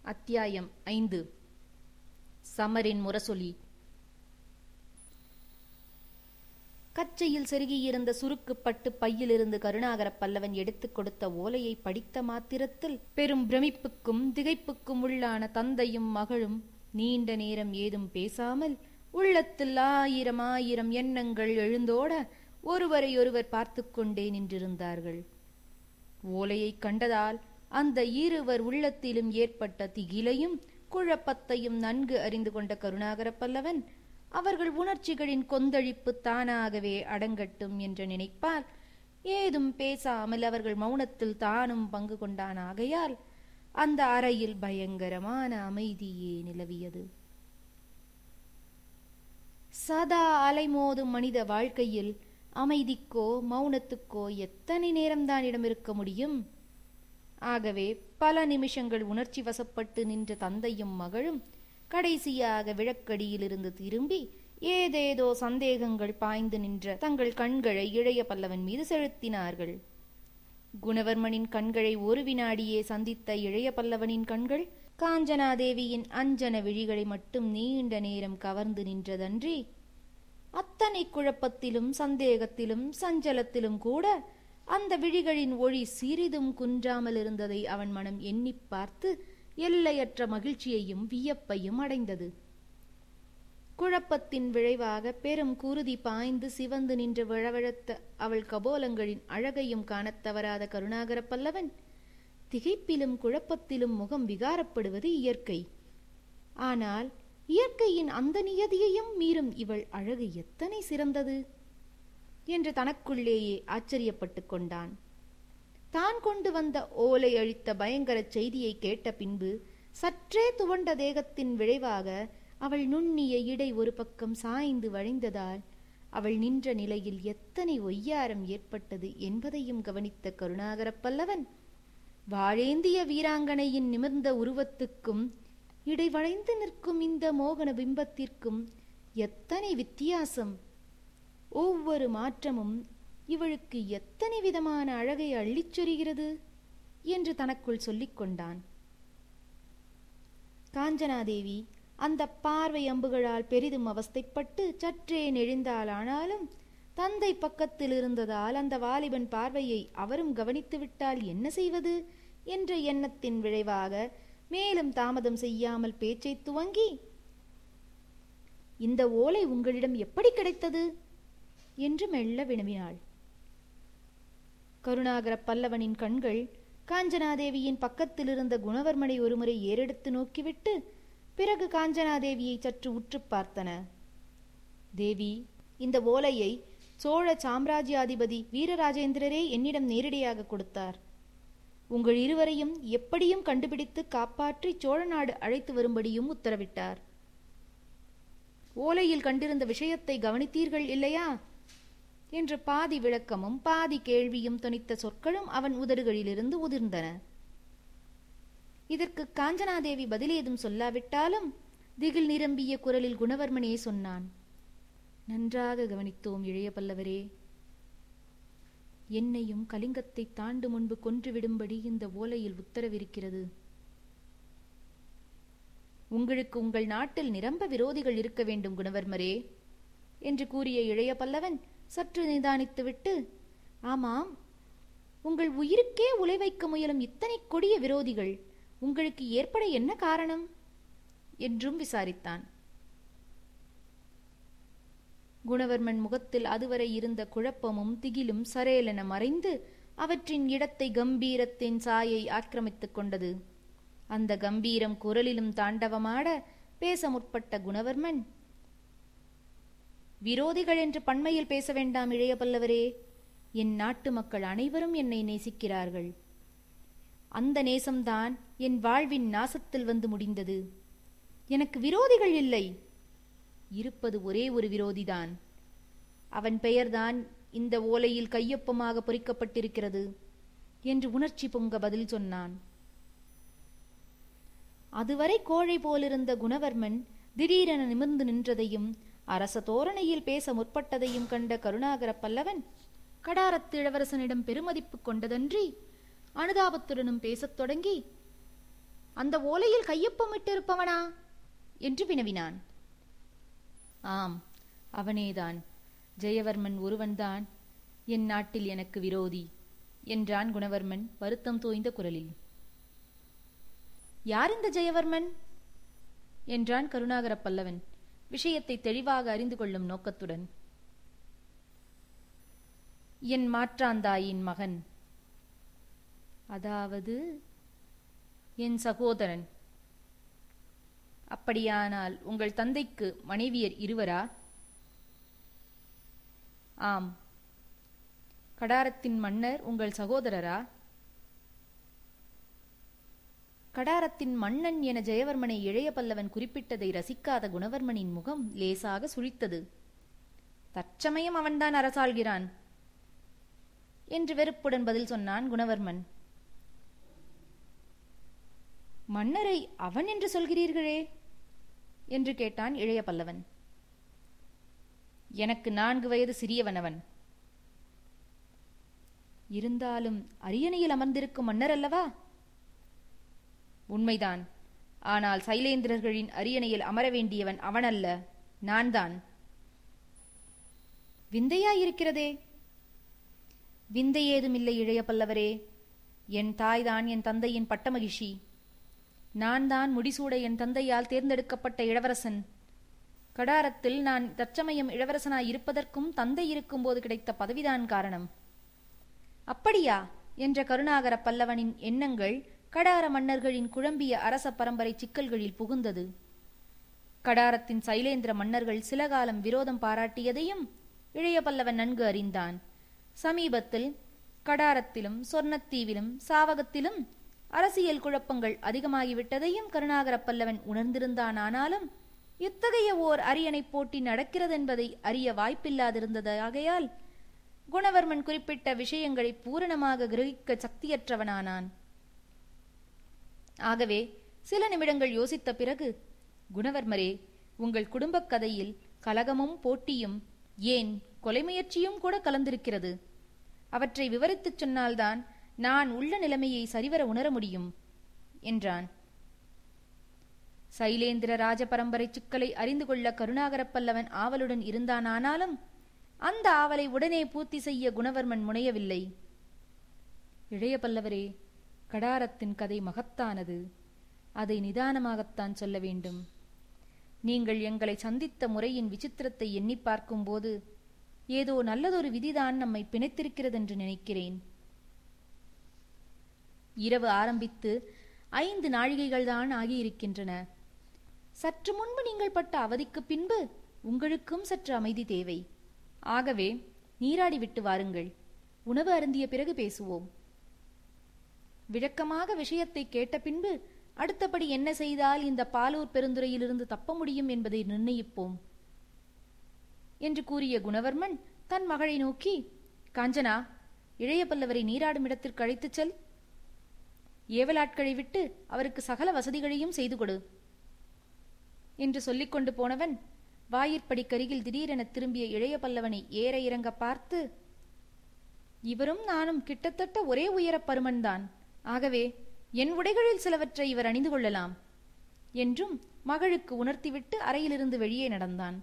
அத்தியாயம் ஐந்து சமரின் முரசொலி கச்சையில் செருகியிருந்த சுருக்கு பட்டு பையிலிருந்து கருணாகர பல்லவன் எடுத்துக் கொடுத்த ஓலையை படித்த மாத்திரத்தில் பெரும் பிரமிப்புக்கும் திகைப்புக்கும் உள்ளான தந்தையும் மகளும் நீண்ட நேரம் ஏதும் பேசாமல் உள்ளத்தில் ஆயிரம் ஆயிரம் எண்ணங்கள் எழுந்தோட ஒருவரையொருவர் பார்த்து கொண்டே நின்றிருந்தார்கள் ஓலையை கண்டதால் அந்த இருவர் உள்ளத்திலும் ஏற்பட்ட திகிலையும் குழப்பத்தையும் நன்கு அறிந்து கொண்ட கருணாகர பல்லவன் அவர்கள் உணர்ச்சிகளின் கொந்தளிப்பு தானாகவே அடங்கட்டும் என்று நினைப்பால் ஏதும் பேசாமல் அவர்கள் மௌனத்தில் தானும் பங்கு கொண்டான் ஆகையால் அந்த அறையில் பயங்கரமான அமைதியே நிலவியது சதா அலைமோதும் மனித வாழ்க்கையில் அமைதிக்கோ மௌனத்துக்கோ எத்தனை நேரம்தான் இடம் இருக்க முடியும் ஆகவே பல நிமிஷங்கள் உணர்ச்சி வசப்பட்டு நின்ற தந்தையும் மகளும் கடைசியாக விளக்கடியிலிருந்து திரும்பி ஏதேதோ சந்தேகங்கள் பாய்ந்து நின்ற தங்கள் கண்களை இளைய பல்லவன் மீது செலுத்தினார்கள் குணவர்மனின் கண்களை ஒரு வினாடியே சந்தித்த இளைய பல்லவனின் கண்கள் காஞ்சனாதேவியின் அஞ்சன விழிகளை மட்டும் நீண்ட நேரம் கவர்ந்து நின்றதன்றி அத்தனை குழப்பத்திலும் சந்தேகத்திலும் சஞ்சலத்திலும் கூட அந்த விழிகளின் ஒளி சிறிதும் குன்றாமல் இருந்ததை அவன் மனம் எண்ணிப் பார்த்து எல்லையற்ற மகிழ்ச்சியையும் வியப்பையும் அடைந்தது குழப்பத்தின் விளைவாக பெரும் குருதி பாய்ந்து சிவந்து நின்று விழவிழத்த அவள் கபோலங்களின் அழகையும் காணத் தவறாத கருணாகர பல்லவன் திகைப்பிலும் குழப்பத்திலும் முகம் விகாரப்படுவது இயற்கை ஆனால் இயற்கையின் அந்த நியதியையும் மீறும் இவள் அழகு எத்தனை சிறந்தது என்று தனக்குள்ளேயே ஆச்சரியப்பட்டுக் கொண்டான் தான் கொண்டு வந்த ஓலை அழித்த பயங்கர செய்தியை கேட்ட பின்பு சற்றே துவண்ட தேகத்தின் விளைவாக அவள் நுண்ணிய இடை ஒரு பக்கம் சாய்ந்து வழிந்ததால் அவள் நின்ற நிலையில் எத்தனை ஒய்யாரம் ஏற்பட்டது என்பதையும் கவனித்த கருணாகர பல்லவன் வாழேந்திய வீராங்கனையின் நிமிர்ந்த உருவத்துக்கும் இடைவளைந்து நிற்கும் இந்த மோகன பிம்பத்திற்கும் எத்தனை வித்தியாசம் ஒவ்வொரு மாற்றமும் இவளுக்கு எத்தனை விதமான அழகை அள்ளிச் சொரிகிறது என்று தனக்குள் சொல்லிக் கொண்டான் காஞ்சனாதேவி அந்த பார்வை அம்புகளால் பெரிதும் அவஸ்தைப்பட்டு சற்றே நெழிந்தாளானாலும் தந்தை பக்கத்தில் இருந்ததால் அந்த வாலிபன் பார்வையை அவரும் கவனித்து விட்டால் என்ன செய்வது என்ற எண்ணத்தின் விளைவாக மேலும் தாமதம் செய்யாமல் பேச்சை துவங்கி இந்த ஓலை உங்களிடம் எப்படி கிடைத்தது என்று மெல்ல வினவினாள் கருணாகர பல்லவனின் கண்கள் காஞ்சனாதேவியின் பக்கத்தில் இருந்த குணவர்மனை ஒருமுறை ஏறெடுத்து நோக்கிவிட்டு பிறகு காஞ்சனாதேவியை சற்று உற்று பார்த்தன தேவி இந்த ஓலையை சோழ சாம்ராஜ்யாதிபதி வீரராஜேந்திரரே என்னிடம் நேரடியாக கொடுத்தார் உங்கள் இருவரையும் எப்படியும் கண்டுபிடித்து காப்பாற்றி சோழ நாடு அழைத்து வரும்படியும் உத்தரவிட்டார் ஓலையில் கண்டிருந்த விஷயத்தை கவனித்தீர்கள் இல்லையா என்று பாதி விளக்கமும் பாதி கேள்வியும் துணித்த சொற்களும் அவன் உதடுகளிலிருந்து உதிர்ந்தன இதற்கு காஞ்சனாதேவி பதிலேதும் சொல்லாவிட்டாலும் திகில் நிரம்பிய குரலில் குணவர்மனே சொன்னான் நன்றாக கவனித்தோம் இளைய பல்லவரே என்னையும் கலிங்கத்தை தாண்டு முன்பு கொன்றுவிடும்படி இந்த ஓலையில் உத்தரவிருக்கிறது உங்களுக்கு உங்கள் நாட்டில் நிரம்ப விரோதிகள் இருக்க வேண்டும் குணவர்மரே என்று கூறிய இளைய பல்லவன் சற்று நிதானித்துவிட்டு ஆமாம் உங்கள் உயிருக்கே உலை வைக்க முயலும் இத்தனை கொடிய விரோதிகள் உங்களுக்கு ஏற்பட என்ன காரணம் என்றும் விசாரித்தான் குணவர்மன் முகத்தில் அதுவரை இருந்த குழப்பமும் திகிலும் சரேலென மறைந்து அவற்றின் இடத்தை கம்பீரத்தின் சாயை ஆக்கிரமித்துக் கொண்டது அந்த கம்பீரம் குரலிலும் தாண்டவமாட பேச முற்பட்ட குணவர்மன் விரோதிகள் என்று பண்மையில் பேச வேண்டாம் இளைய பல்லவரே என் நாட்டு மக்கள் அனைவரும் என்னை நேசிக்கிறார்கள் அந்த நேசம்தான் என் வாழ்வின் நாசத்தில் வந்து முடிந்தது எனக்கு விரோதிகள் இல்லை இருப்பது ஒரே ஒரு விரோதிதான் அவன் பெயர்தான் இந்த ஓலையில் கையொப்பமாக பொறிக்கப்பட்டிருக்கிறது என்று உணர்ச்சி பொங்க பதில் சொன்னான் அதுவரை கோழை போலிருந்த குணவர்மன் திடீரென நிமிர்ந்து நின்றதையும் அரச தோரணையில் பேச முற்பட்டதையும் கண்ட கருணாகர பல்லவன் கடாரத்து இளவரசனிடம் பெருமதிப்பு கொண்டதன்றி அனுதாபத்துடனும் பேசத் தொடங்கி அந்த ஓலையில் கையொப்பமிட்டிருப்பவனா என்று வினவினான் ஆம் அவனேதான் ஜெயவர்மன் ஒருவன்தான் என் நாட்டில் எனக்கு விரோதி என்றான் குணவர்மன் வருத்தம் தோய்ந்த குரலில் யார் இந்த ஜெயவர்மன் என்றான் கருணாகர பல்லவன் விஷயத்தை தெளிவாக அறிந்து கொள்ளும் நோக்கத்துடன் என் மாற்றாந்தாயின் மகன் அதாவது என் சகோதரன் அப்படியானால் உங்கள் தந்தைக்கு மனைவியர் இருவரா ஆம் கடாரத்தின் மன்னர் உங்கள் சகோதரரா கடாரத்தின் மன்னன் என ஜெயவர்மனை இளைய பல்லவன் குறிப்பிட்டதை ரசிக்காத குணவர்மனின் முகம் லேசாக சுழித்தது தற்சமயம் அவன்தான் அரசாள்கிறான் என்று வெறுப்புடன் பதில் சொன்னான் குணவர்மன் மன்னரை அவன் என்று சொல்கிறீர்களே என்று கேட்டான் இளைய பல்லவன் எனக்கு நான்கு வயது சிறியவன் அவன் இருந்தாலும் அரியணையில் அமர்ந்திருக்கும் மன்னர் அல்லவா உண்மைதான் ஆனால் சைலேந்திரர்களின் அரியணையில் அமர வேண்டியவன் அவனல்ல நான்தான் விந்தையாயிருக்கிறதே விந்தை ஏதுமில்லை இளைய பல்லவரே என் தாய்தான் என் தந்தையின் பட்டமகிஷி நான் தான் முடிசூட என் தந்தையால் தேர்ந்தெடுக்கப்பட்ட இளவரசன் கடாரத்தில் நான் தற்சமயம் இளவரசனாய் இருப்பதற்கும் தந்தை இருக்கும்போது கிடைத்த பதவிதான் காரணம் அப்படியா என்ற கருணாகர பல்லவனின் எண்ணங்கள் கடார மன்னர்களின் குழம்பிய அரச பரம்பரை சிக்கல்களில் புகுந்தது கடாரத்தின் சைலேந்திர மன்னர்கள் சில காலம் விரோதம் பாராட்டியதையும் இளைய பல்லவன் நன்கு அறிந்தான் சமீபத்தில் கடாரத்திலும் சொர்ணத்தீவிலும் சாவகத்திலும் அரசியல் குழப்பங்கள் அதிகமாகிவிட்டதையும் கருணாகர பல்லவன் உணர்ந்திருந்தான் ஆனாலும் இத்தகைய ஓர் அரியணை போட்டி நடக்கிறதென்பதை அறிய வாய்ப்பில்லாதிருந்ததாகையால் குணவர்மன் குறிப்பிட்ட விஷயங்களை பூரணமாக கிரகிக்க சக்தியற்றவனானான் ஆகவே சில நிமிடங்கள் யோசித்த பிறகு குணவர்மரே உங்கள் குடும்பக் கதையில் கலகமும் போட்டியும் ஏன் கொலை முயற்சியும் கூட கலந்திருக்கிறது அவற்றை விவரித்துச் சொன்னால்தான் நான் உள்ள நிலைமையை சரிவர உணர முடியும் என்றான் சைலேந்திர ராஜ பரம்பரை சிக்கலை அறிந்து கொள்ள கருணாகரப் பல்லவன் ஆவலுடன் இருந்தானானாலும் அந்த ஆவலை உடனே பூர்த்தி செய்ய குணவர்மன் முனையவில்லை இளைய பல்லவரே கடாரத்தின் கதை மகத்தானது அதை நிதானமாகத்தான் சொல்ல வேண்டும் நீங்கள் எங்களை சந்தித்த முறையின் விசித்திரத்தை எண்ணி பார்க்கும்போது ஏதோ நல்லதொரு விதிதான் நம்மை பிணைத்திருக்கிறதென்று நினைக்கிறேன் இரவு ஆரம்பித்து ஐந்து நாழிகைகள்தான் ஆகியிருக்கின்றன சற்று முன்பு நீங்கள் பட்ட அவதிக்கு பின்பு உங்களுக்கும் சற்று அமைதி தேவை ஆகவே நீராடி விட்டு வாருங்கள் உணவு அருந்திய பிறகு பேசுவோம் விளக்கமாக விஷயத்தை கேட்ட பின்பு அடுத்தபடி என்ன செய்தால் இந்த பாலூர் பெருந்துறையிலிருந்து தப்ப முடியும் என்பதை நிர்ணயிப்போம் என்று கூறிய குணவர்மன் தன் மகளை நோக்கி காஞ்சனா இளைய பல்லவரை நீராடும் இடத்திற்கு அழைத்துச் செல் ஏவலாட்களை விட்டு அவருக்கு சகல வசதிகளையும் செய்து கொடு என்று சொல்லிக்கொண்டு போனவன் வாயிற்படிக்கருகில் திடீரென திரும்பிய இளைய பல்லவனை ஏற இறங்க பார்த்து இவரும் நானும் கிட்டத்தட்ட ஒரே உயரப் பருமன்தான் ஆகவே என் உடைகளில் சிலவற்றை இவர் அணிந்து கொள்ளலாம் என்றும் மகளுக்கு உணர்த்திவிட்டு அறையிலிருந்து வெளியே நடந்தான்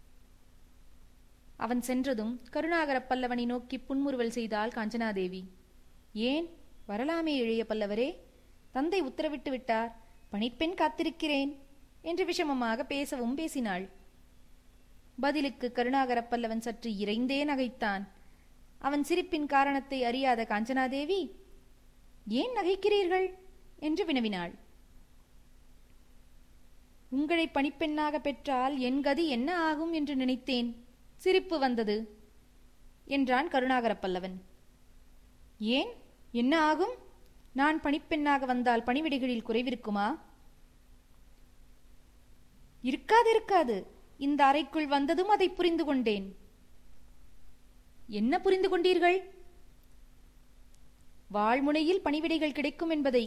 அவன் சென்றதும் கருணாகர பல்லவனை நோக்கி புன்முறுவல் செய்தாள் காஞ்சனாதேவி ஏன் வரலாமே இளைய பல்லவரே தந்தை உத்தரவிட்டு விட்டார் பணிப்பெண் காத்திருக்கிறேன் என்று விஷமமாக பேசவும் பேசினாள் பதிலுக்கு கருணாகர பல்லவன் சற்று இறைந்தே நகைத்தான் அவன் சிரிப்பின் காரணத்தை அறியாத காஞ்சனாதேவி ஏன் நகைக்கிறீர்கள் என்று வினவினாள் உங்களை பணிப்பெண்ணாக பெற்றால் என் கதி என்ன ஆகும் என்று நினைத்தேன் சிரிப்பு வந்தது என்றான் கருணாகர பல்லவன் ஏன் என்ன ஆகும் நான் பணிப்பெண்ணாக வந்தால் பணிவிடைகளில் குறைவிருக்குமா இருக்காது இருக்காது இந்த அறைக்குள் வந்ததும் அதை புரிந்து கொண்டேன் என்ன புரிந்து கொண்டீர்கள் வாழ்முனையில் பணிவிடைகள் கிடைக்கும் என்பதை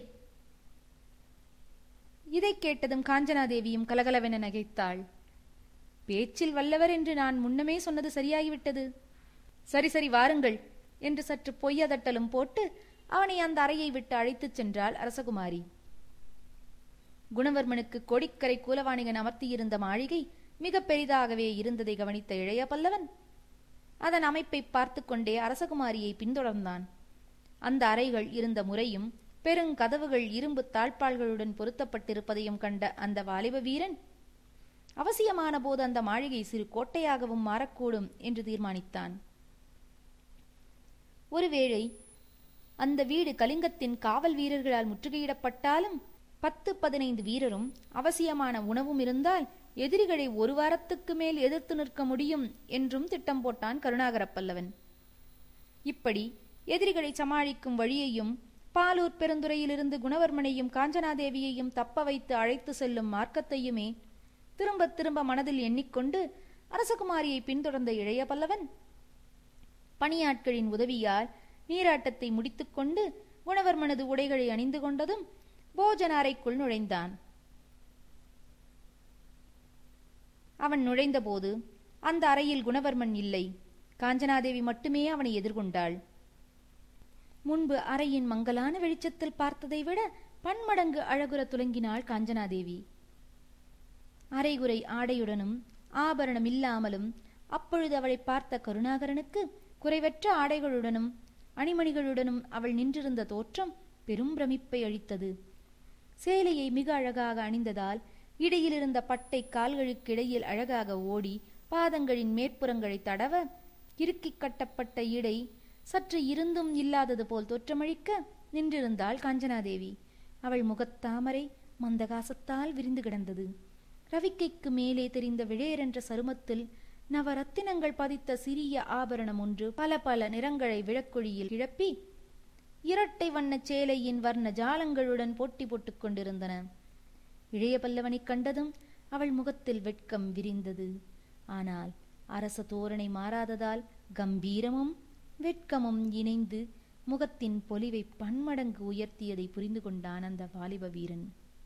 இதை கேட்டதும் காஞ்சனாதேவியும் கலகலவென நகைத்தாள் பேச்சில் வல்லவர் என்று நான் முன்னமே சொன்னது சரியாகிவிட்டது சரி சரி வாருங்கள் என்று சற்று பொய்யதட்டலும் போட்டு அவனை அந்த அறையை விட்டு அழைத்துச் சென்றாள் அரசகுமாரி குணவர்மனுக்கு கோடிக்கரை கூலவாணிகன் அமர்த்தியிருந்த மாளிகை மிக பெரிதாகவே இருந்ததை கவனித்த இளைய பல்லவன் அதன் அமைப்பை பார்த்து கொண்டே அரசகுமாரியை பின்தொடர்ந்தான் அந்த அறைகள் இருந்த முறையும் பெருங்கதவுகள் இரும்பு தாழ்பாள்களுடன் பொருத்தப்பட்டிருப்பதையும் கண்ட அந்த வாலிப வீரன் அவசியமான போது அந்த மாளிகை சிறு கோட்டையாகவும் மாறக்கூடும் என்று தீர்மானித்தான் ஒருவேளை அந்த வீடு கலிங்கத்தின் காவல் வீரர்களால் முற்றுகையிடப்பட்டாலும் பத்து பதினைந்து வீரரும் அவசியமான உணவும் இருந்தால் எதிரிகளை ஒரு வாரத்துக்கு மேல் எதிர்த்து நிற்க முடியும் என்றும் திட்டம் போட்டான் கருணாகர பல்லவன் இப்படி எதிரிகளை சமாளிக்கும் வழியையும் பாலூர் பெருந்துறையிலிருந்து குணவர்மனையும் காஞ்சனாதேவியையும் தப்ப வைத்து அழைத்து செல்லும் மார்க்கத்தையுமே திரும்ப திரும்ப மனதில் எண்ணிக்கொண்டு அரசகுமாரியை பின்தொடர்ந்த இளைய பல்லவன் பணியாட்களின் உதவியால் நீராட்டத்தை முடித்துக்கொண்டு குணவர்மனது உடைகளை அணிந்து கொண்டதும் போஜன அறைக்குள் நுழைந்தான் அவன் நுழைந்தபோது அந்த அறையில் குணவர்மன் இல்லை காஞ்சனாதேவி மட்டுமே அவனை எதிர்கொண்டாள் முன்பு அறையின் மங்கலான வெளிச்சத்தில் பார்த்ததை விட பன்மடங்கு அழகுற துலங்கினாள் காஞ்சனாதேவி அரைகுறை ஆடையுடனும் ஆபரணம் இல்லாமலும் அப்பொழுது அவளை பார்த்த கருணாகரனுக்கு குறைவற்ற ஆடைகளுடனும் அணிமணிகளுடனும் அவள் நின்றிருந்த தோற்றம் பெரும் பிரமிப்பை அளித்தது சேலையை மிக அழகாக அணிந்ததால் இடையிலிருந்த பட்டை கால்களுக்கு இடையில் அழகாக ஓடி பாதங்களின் மேற்புறங்களை தடவ இறுக்கிக் கட்டப்பட்ட இடை சற்று இருந்தும் இல்லாதது போல் தோற்றமளிக்க நின்றிருந்தாள் காஞ்சனாதேவி அவள் முகத்தாமரை மந்தகாசத்தால் விரிந்து கிடந்தது ரவிக்கைக்கு மேலே தெரிந்த விழையரென்ற சருமத்தில் நவரத்தினங்கள் பதித்த சிறிய ஆபரணம் ஒன்று பல பல நிறங்களை விளக்கொழியில் கிளப்பி இரட்டை வண்ணச் சேலையின் வர்ண ஜாலங்களுடன் போட்டி போட்டுக் கொண்டிருந்தன இளைய பல்லவனைக் கண்டதும் அவள் முகத்தில் வெட்கம் விரிந்தது ஆனால் அரச தோரணை மாறாததால் கம்பீரமும் வெட்கமும் இணைந்து முகத்தின் பொலிவை பன்மடங்கு உயர்த்தியதை புரிந்து கொண்டான் அந்த வாலிப வீரன்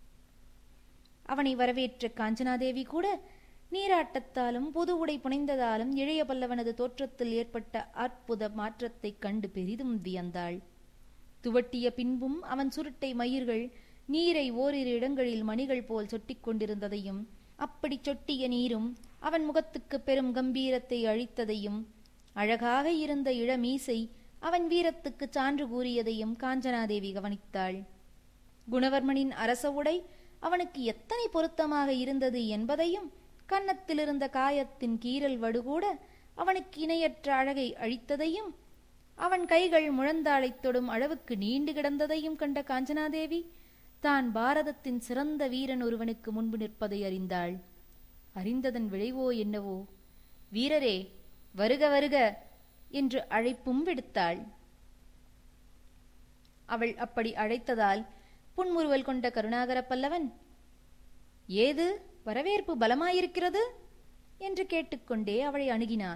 அவனை வரவேற்ற காஞ்சனாதேவி கூட நீராட்டத்தாலும் புது உடை புனைந்ததாலும் இளைய பல்லவனது தோற்றத்தில் ஏற்பட்ட அற்புத மாற்றத்தைக் கண்டு பெரிதும் வியந்தாள் துவட்டிய பின்பும் அவன் சுருட்டை மயிர்கள் நீரை ஓரிரு இடங்களில் மணிகள் போல் சொட்டிக் கொண்டிருந்ததையும் அப்படி சொட்டிய நீரும் அவன் முகத்துக்கு பெரும் கம்பீரத்தை அழித்ததையும் அழகாக இருந்த இளமீசை அவன் வீரத்துக்கு சான்று கூறியதையும் காஞ்சனாதேவி கவனித்தாள் குணவர்மனின் அரச உடை அவனுக்கு எத்தனை பொருத்தமாக இருந்தது என்பதையும் கன்னத்திலிருந்த காயத்தின் கீறல் வடுகூட அவனுக்கு இணையற்ற அழகை அழித்ததையும் அவன் கைகள் முழந்தாளைத் தொடும் அளவுக்கு நீண்டு கிடந்ததையும் கண்ட காஞ்சனாதேவி தான் பாரதத்தின் சிறந்த வீரன் ஒருவனுக்கு முன்பு நிற்பதை அறிந்தாள் அறிந்ததன் விளைவோ என்னவோ வீரரே வருக வருக என்று அழைப்பும் விடுத்தாள் அவள் அப்படி அழைத்ததால் புன்முறுவல் கொண்ட கருணாகர பல்லவன் ஏது வரவேற்பு பலமாயிருக்கிறது என்று கேட்டுக்கொண்டே அவளை அணுகினான்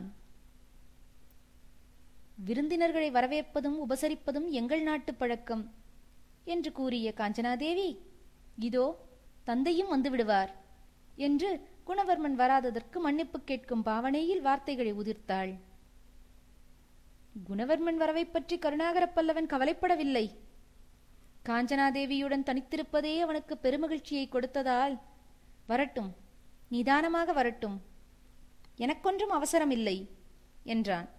விருந்தினர்களை வரவேற்பதும் உபசரிப்பதும் எங்கள் நாட்டு பழக்கம் என்று கூறிய காஞ்சனாதேவி இதோ தந்தையும் வந்து விடுவார் என்று குணவர்மன் வராததற்கு மன்னிப்பு கேட்கும் பாவனையில் வார்த்தைகளை உதிர்த்தாள் குணவர்மன் வரவை பற்றி கருணாகர பல்லவன் கவலைப்படவில்லை காஞ்சனாதேவியுடன் தனித்திருப்பதே அவனுக்கு பெருமகிழ்ச்சியை கொடுத்ததால் வரட்டும் நிதானமாக வரட்டும் எனக்கொன்றும் அவசரமில்லை என்றான்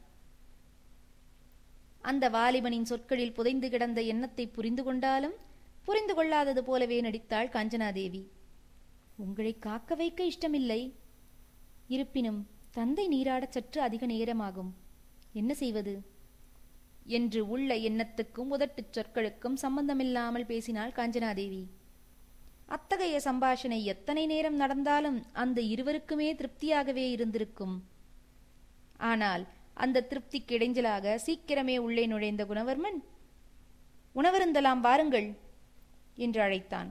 அந்த வாலிபனின் சொற்களில் புதைந்து கிடந்த எண்ணத்தை புரிந்து கொண்டாலும் புரிந்து கொள்ளாதது போலவே நடித்தாள் காஞ்சனாதேவி உங்களை காக்க வைக்க இஷ்டமில்லை இருப்பினும் தந்தை நீராடச் சற்று அதிக நேரமாகும் என்ன செய்வது என்று உள்ள எண்ணத்துக்கும் உதட்டுச் சொற்களுக்கும் சம்பந்தமில்லாமல் பேசினாள் காஞ்சனாதேவி அத்தகைய சம்பாஷணை எத்தனை நேரம் நடந்தாலும் அந்த இருவருக்குமே திருப்தியாகவே இருந்திருக்கும் ஆனால் அந்த திருப்திக்கு இடைஞ்சலாக சீக்கிரமே உள்ளே நுழைந்த குணவர்மன் உணவருந்தலாம் வாருங்கள் என்று அழைத்தான்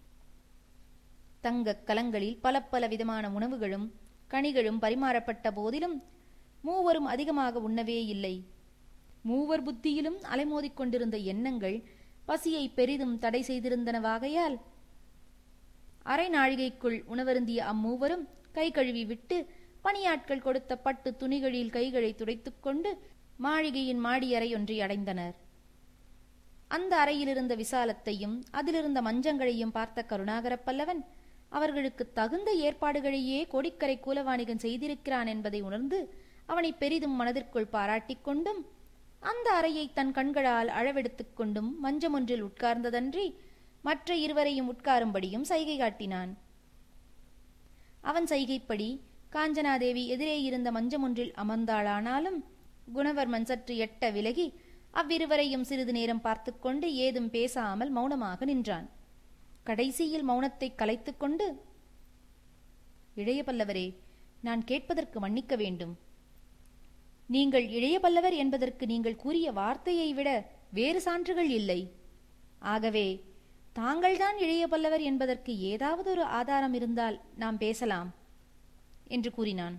தங்கக் கலங்களில் பல பல விதமான உணவுகளும் கனிகளும் பரிமாறப்பட்ட போதிலும் மூவரும் அதிகமாக உண்ணவே இல்லை மூவர் புத்தியிலும் அலைமோதிக் கொண்டிருந்த எண்ணங்கள் பசியை பெரிதும் தடை செய்திருந்தனவாகையால் அரை நாழிகைக்குள் உணவருந்திய அம்மூவரும் கை கழுவி விட்டு பணியாட்கள் கொடுத்த பட்டு துணிகளில் கைகளை துடைத்துக் கொண்டு மாளிகையின் மாடியறை ஒன்றை அடைந்தனர் அந்த அறையிலிருந்த விசாலத்தையும் அதிலிருந்த மஞ்சங்களையும் பார்த்த கருணாகர பல்லவன் அவர்களுக்கு தகுந்த ஏற்பாடுகளையே கோடிக்கரை கூலவாணிகன் செய்திருக்கிறான் என்பதை உணர்ந்து அவனை பெரிதும் மனதிற்குள் பாராட்டிக் கொண்டும் அந்த அறையை தன் கண்களால் அளவெடுத்துக் கொண்டும் மஞ்சமொன்றில் உட்கார்ந்ததன்றி மற்ற இருவரையும் உட்காரும்படியும் சைகை காட்டினான் அவன் சைகைப்படி காஞ்சனாதேவி எதிரே இருந்த மஞ்சமொன்றில் அமர்ந்தாளானாலும் குணவர்மன் சற்று எட்ட விலகி அவ்விருவரையும் சிறிது நேரம் பார்த்துக்கொண்டு ஏதும் பேசாமல் மௌனமாக நின்றான் கடைசியில் மௌனத்தை கலைத்துக் கொண்டு இளைய பல்லவரே நான் கேட்பதற்கு மன்னிக்க வேண்டும் நீங்கள் இளைய பல்லவர் என்பதற்கு நீங்கள் கூறிய வார்த்தையை விட வேறு சான்றுகள் இல்லை ஆகவே தாங்கள்தான் இளைய பல்லவர் என்பதற்கு ஏதாவது ஒரு ஆதாரம் இருந்தால் நாம் பேசலாம் என்று கூறினான்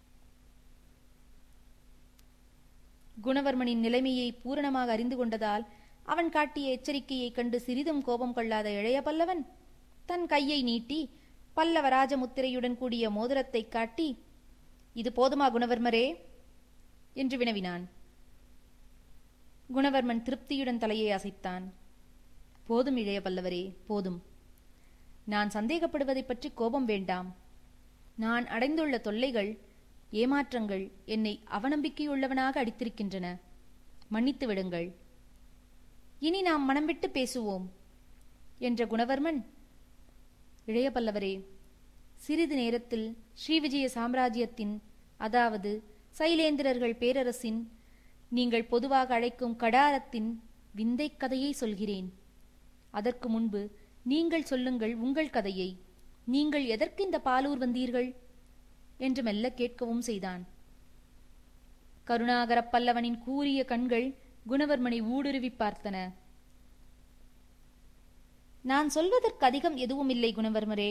குணவர்மனின் நிலைமையை பூரணமாக அறிந்து கொண்டதால் அவன் காட்டிய எச்சரிக்கையைக் கண்டு சிறிதும் கோபம் கொள்ளாத இளைய பல்லவன் தன் கையை நீட்டி பல்லவ ராஜமுத்திரையுடன் கூடிய மோதிரத்தை காட்டி இது போதுமா குணவர்மரே என்று வினவினான் குணவர்மன் திருப்தியுடன் தலையை அசைத்தான் போதும் இளைய பல்லவரே போதும் நான் சந்தேகப்படுவதைப் பற்றி கோபம் வேண்டாம் நான் அடைந்துள்ள தொல்லைகள் ஏமாற்றங்கள் என்னை அவநம்பிக்கையுள்ளவனாக அடித்திருக்கின்றன மன்னித்து விடுங்கள் இனி நாம் மனம் விட்டு பேசுவோம் என்ற குணவர்மன் இளைய பல்லவரே சிறிது நேரத்தில் ஸ்ரீவிஜய சாம்ராஜ்யத்தின் அதாவது சைலேந்திரர்கள் பேரரசின் நீங்கள் பொதுவாக அழைக்கும் கடாரத்தின் விந்தை கதையை சொல்கிறேன் அதற்கு முன்பு நீங்கள் சொல்லுங்கள் உங்கள் கதையை நீங்கள் எதற்கு இந்த பாலூர் வந்தீர்கள் என்று மெல்ல கேட்கவும் செய்தான் கருணாகர பல்லவனின் கூரிய கண்கள் குணவர்மனை ஊடுருவி பார்த்தன நான் சொல்வதற்கு அதிகம் எதுவும் இல்லை குணவர்மரே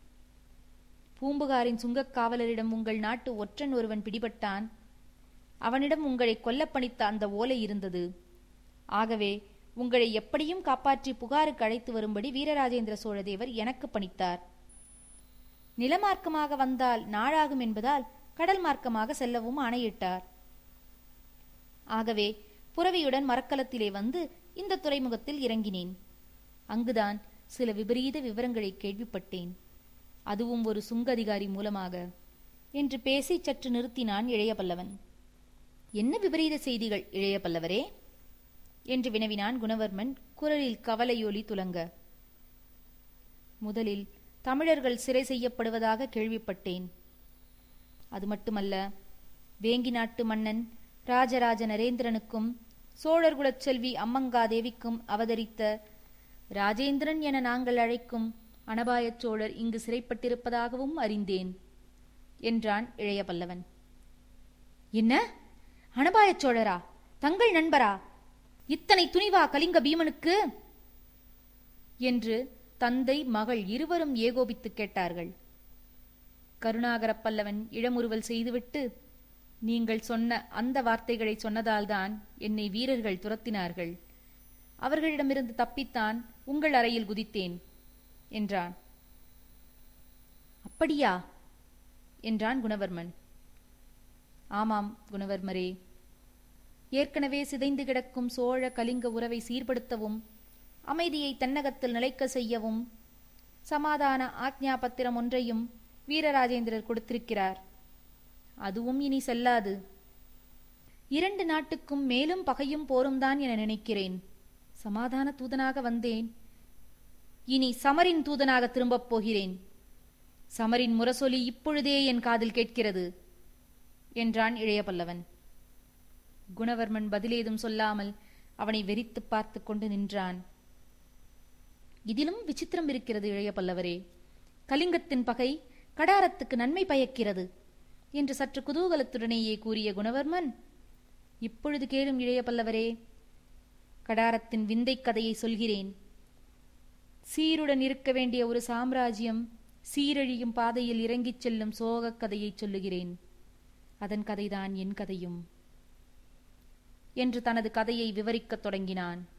பூம்புகாரின் சுங்கக் காவலரிடம் உங்கள் நாட்டு ஒற்றன் ஒருவன் பிடிபட்டான் அவனிடம் உங்களை கொல்லப்பணித்த அந்த ஓலை இருந்தது ஆகவே உங்களை எப்படியும் காப்பாற்றி புகாருக்கு அழைத்து வரும்படி வீரராஜேந்திர சோழதேவர் எனக்கு பணித்தார் நிலமார்க்கமாக வந்தால் நாளாகும் என்பதால் கடல் மார்க்கமாக செல்லவும் ஆணையிட்டார் ஆகவே புறவியுடன் மரக்கலத்திலே வந்து இந்த துறைமுகத்தில் இறங்கினேன் அங்குதான் சில விபரீத விவரங்களை கேள்விப்பட்டேன் அதுவும் ஒரு சுங்க அதிகாரி மூலமாக என்று பேசி சற்று நிறுத்தினான் இளைய பல்லவன் என்ன விபரீத செய்திகள் இளைய பல்லவரே என்று வினவினான் குணவர்மன் குரலில் கவலையொலி துலங்க முதலில் தமிழர்கள் சிறை செய்யப்படுவதாக கேள்விப்பட்டேன் அது மட்டுமல்ல வேங்கி நாட்டு மன்னன் ராஜராஜ நரேந்திரனுக்கும் சோழர் குலச் செல்வி அம்மங்காதேவிக்கும் அவதரித்த ராஜேந்திரன் என நாங்கள் அழைக்கும் அனபாயச் சோழர் இங்கு சிறைப்பட்டிருப்பதாகவும் அறிந்தேன் என்றான் இளைய பல்லவன் என்ன அனபாயச் சோழரா தங்கள் நண்பரா இத்தனை துணிவா கலிங்க பீமனுக்கு என்று தந்தை மகள் இருவரும் ஏகோபித்துக் கேட்டார்கள் கருணாகரப் பல்லவன் இளமுறுவல் செய்துவிட்டு நீங்கள் சொன்ன அந்த வார்த்தைகளை சொன்னதால்தான் என்னை வீரர்கள் துரத்தினார்கள் அவர்களிடமிருந்து தப்பித்தான் உங்கள் அறையில் குதித்தேன் என்றான் அப்படியா என்றான் குணவர்மன் ஆமாம் குணவர்மரே ஏற்கனவே சிதைந்து கிடக்கும் சோழ கலிங்க உறவை சீர்படுத்தவும் அமைதியை தன்னகத்தில் நிலைக்க செய்யவும் சமாதான ஆக்ஞா பத்திரம் ஒன்றையும் வீரராஜேந்திரர் கொடுத்திருக்கிறார் அதுவும் இனி செல்லாது இரண்டு நாட்டுக்கும் மேலும் பகையும் போரும் தான் என நினைக்கிறேன் சமாதான தூதனாக வந்தேன் இனி சமரின் தூதனாக திரும்பப் போகிறேன் சமரின் முரசொலி இப்பொழுதே என் காதில் கேட்கிறது என்றான் இளைய பல்லவன் குணவர்மன் பதிலேதும் சொல்லாமல் அவனை வெறித்துப் பார்த்து கொண்டு நின்றான் இதிலும் விசித்திரம் இருக்கிறது இளைய பல்லவரே கலிங்கத்தின் பகை கடாரத்துக்கு நன்மை பயக்கிறது என்று சற்று குதூகலத்துடனேயே கூறிய குணவர்மன் இப்பொழுது கேளும் இளைய பல்லவரே கடாரத்தின் விந்தை கதையை சொல்கிறேன் சீருடன் இருக்க வேண்டிய ஒரு சாம்ராஜ்யம் சீரழியும் பாதையில் இறங்கிச் செல்லும் சோகக் கதையைச் சொல்லுகிறேன் அதன் கதைதான் என் கதையும் என்று தனது கதையை விவரிக்கத் தொடங்கினான்